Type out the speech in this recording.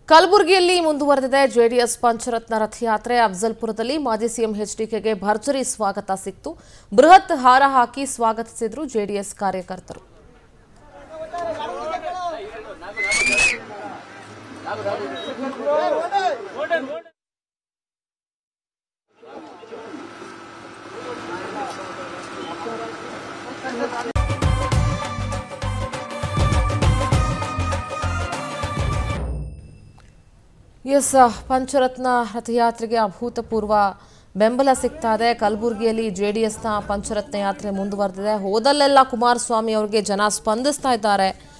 ಕಲಬುರಗಿಯಲ್ಲಿ ಮುಂದುವರೆದಿದೆ ಜೆಡಿಎಸ್ ಪಂಚರತ್ನ ರಥಯಾತ್ರೆ ಅಫ್ಜಲ್ಪುರದಲ್ಲಿ ಮಾಜಿ ಸಿಎಂ ಎಚ್ಡಿಕೆಗೆ ಭರ್ಜರಿ ಸ್ವಾಗತ ಸಿಕ್ತು ಬೃಹತ್ ಹಾರ ಹಾಕಿ ಸ್ವಾಗತಿಸಿದ್ರು ಜೆಡಿಎಸ್ ಕಾರ್ಯಕರ್ತರು ಎಸ್ ಪಂಚರತ್ನ ರಥಯಾತ್ರೆಗೆ ಅಭೂತಪೂರ್ವ ಬೆಂಬಲ ಸಿಗ್ತಾ ಇದೆ ಕಲಬುರಗಿಯಲ್ಲಿ ಜೆಡಿಎಸ್ನ ಪಂಚರತ್ನ ಯಾತ್ರೆ ಮುಂದುವರೆದಿದೆ ಹೋದಲ್ಲೆಲ್ಲ ಕುಮಾರಸ್ವಾಮಿ ಅವರಿಗೆ ಜನ ಸ್ಪಂದಿಸ್ತಾ ಇದ್ದಾರೆ